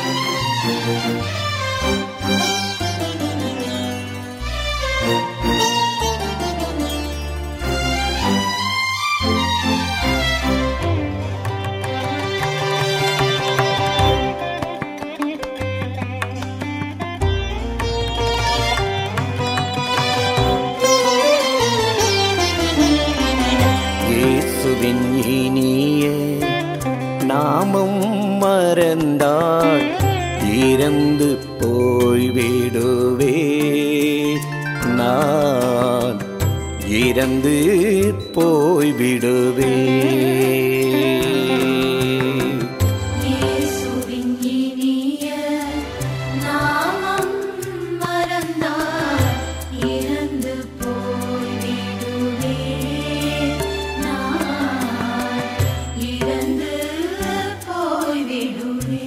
இயேசுவின் இனிய நாமம் மறந்தாள் இறந்து போய்விடுவே நான் இறந்து போய்விடுவே இயேசுவின் இனிய நாமம் மறந்தார் இறந்து போய்விடுவே நான் இறந்து போய்விடுவே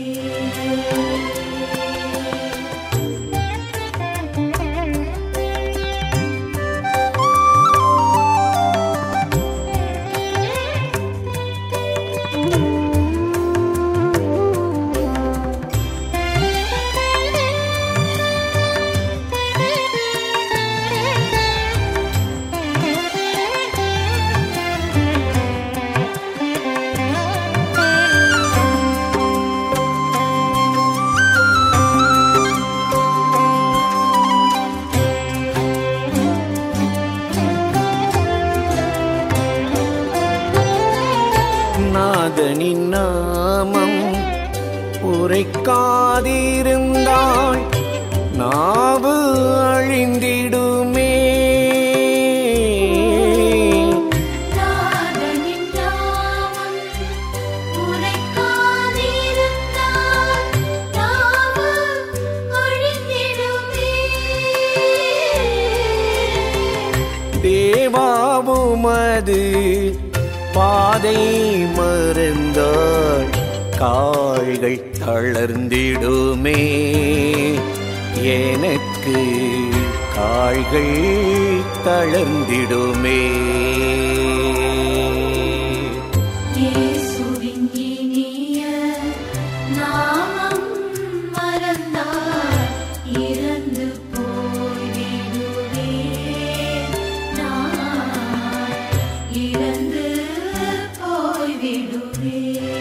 நாதனின் நாமம் உரைக்காதிருந்தாள் நாவு அழிந்திடுமே நாதனின் நாமம் உரைக்காதிருந்தால் நாவு அழிந்திடுமே தேவாவுமது பாதை மறந்தாள் கால்கள் தளர்ந்திடுமே எனக்கு கால்கள் தளர்ந்திடுமே இயேசுவின் இனிய நாமம் மறந்தார் இறந்து போய்விடுவே நான் இறந்து போய்விடுவே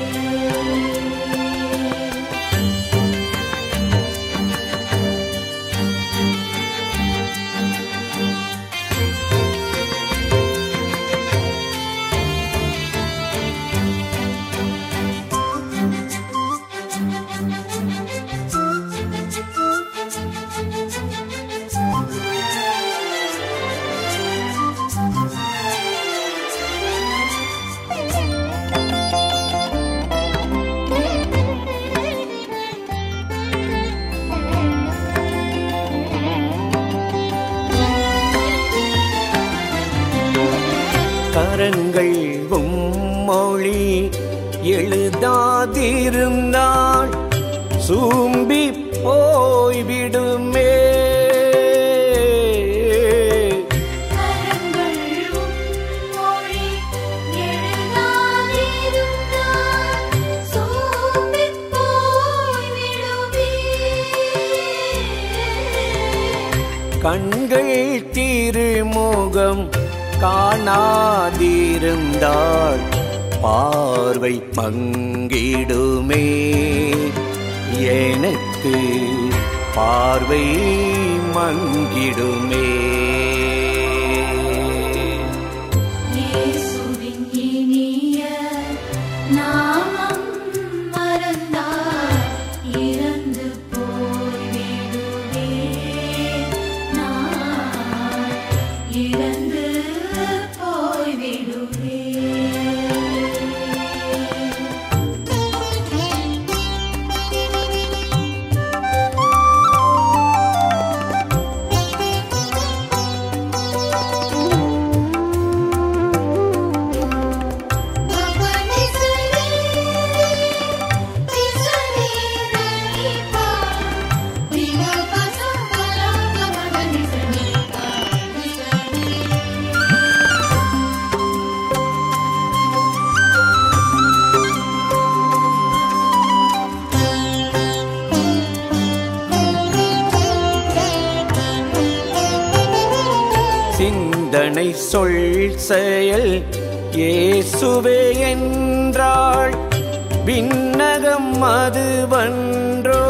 கரங்கள் உம்மொழி எழுதாதிருந்தாள் சூம்பி போய்விடுமே கரங்கள் உம்மொழி எழுதாதிருந்தால் சோம்பிப் போய்விடுவே. கண்கள் திருமுகம் காணாதிருந்தாள் பார்வை பங்கிடுமே எனக்கு பார்வை மங்கிடுமே இயேசுவின் இனிய நாமம் மறந்தார் இறந்து போய்விடுவே. நான் இறந்து போய்விடுவே இயேசுவின் சிந்தனை சொல் செயல் இயேசுவே என்றாள் விண்ணகம் அதுவன்றோ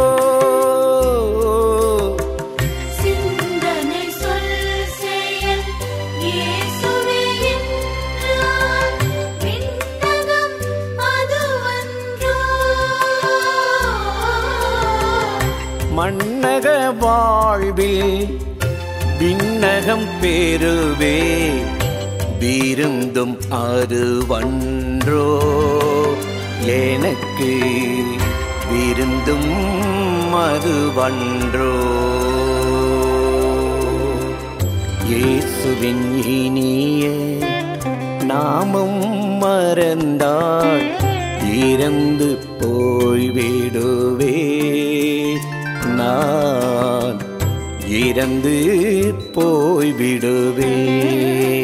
சிந்தனை சொல் செயல் இயேசுவே என்றால் விண்ணகம் அதுவன்றோ மன்னக வாழ்வில் விண்ணகம் பெறுவே விருந்தும் அதுவன்றோ எனக்கு விருந்தும் அதுவன்றோ இயேசுவின் இனிய நாமம் மறந்தாள் இறந்து போய்விடுவே நான் இறந்து போய்விடுவே